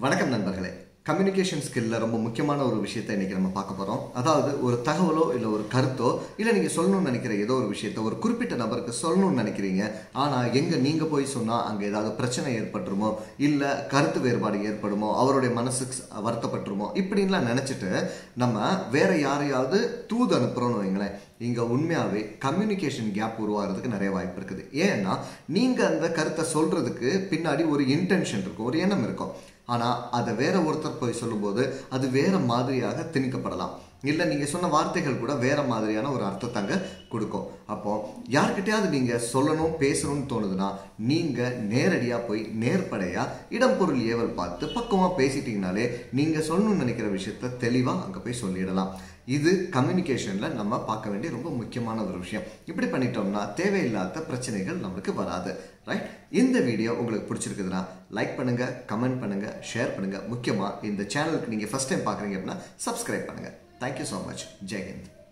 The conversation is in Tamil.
வணக்கம் நண்பர்களே கம்யூனிகேஷன் ஸ்கில்ல ரொம்ப முக்கியமான ஒரு விஷயத்தை இன்னைக்கு நம்ம பார்க்க போறோம் அதாவது ஒரு தகவலோ இல்லை ஒரு கருத்தோ இல்லை நீங்க சொல்லணும்னு நினைக்கிற ஏதோ ஒரு விஷயத்த ஒரு குறிப்பிட்ட நபருக்கு சொல்லணும்னு நினைக்கிறீங்க ஆனா எங்க நீங்க போய் சொன்னா அங்க ஏதாவது பிரச்சனை ஏற்பட்டுருமோ இல்ல கருத்து வேறுபாடு ஏற்படுமோ அவருடைய மனசுக்கு ச- வருத்தப்பட்டுருமோ இப்படின்லாம் நினைச்சிட்டு நம்ம வேற யாரையாவது தூது அனுப்புறோம்னு வைங்களேன் இங்க உண்மையாவே கம்யூனிகேஷன் கேப் உருவாகிறதுக்கு நிறைய வாய்ப்பு இருக்குது ஏன்னா நீங்க அந்த கருத்தை சொல்றதுக்கு பின்னாடி ஒரு இன்டென்ஷன் இருக்கும் ஒரு எண்ணம் இருக்கும் ஆனா அதை வேற ஒருத்தர் போய் சொல்லும்போது அது வேற மாதிரியாக திணிக்கப்படலாம் இல்ல நீங்க சொன்ன வார்த்தைகள் கூட வேற மாதிரியான ஒரு அர்த்தத்தாங்க கொடுக்கும் அப்போ யார்கிட்டயாவது நீங்க சொல்லணும் பேசணும்னு தோணுதுன்னா நீங்க நேரடியா போய் நேர்படையா இடம் பொருள் ஏவல் பார்த்து பக்குவமா பேசிட்டீங்கனாலே நீங்க சொல்லணும்னு நினைக்கிற விஷயத்த தெளிவா அங்க போய் சொல்லிடலாம் இது கம்யூனிகேஷன்ல நம்ம பார்க்க வேண்டிய ரொம்ப முக்கியமான ஒரு விஷயம் இப்படி பண்ணிட்டோம்னா தேவையில்லாத பிரச்சனைகள் நம்மளுக்கு வராது ரைட் இந்த வீடியோ உங்களுக்கு பிடிச்சிருக்குதுன்னா லைக் பண்ணுங்க கமெண்ட் பண்ணுங்க ஷேர் பண்ணுங்க முக்கியமா இந்த சேனலுக்கு நீங்க ஃபர்ஸ்ட் டைம் பார்க்குறீங்க அப்படின்னா சப்ஸ்கிரைப் பண்ணுங்க thank you so much Jai Hind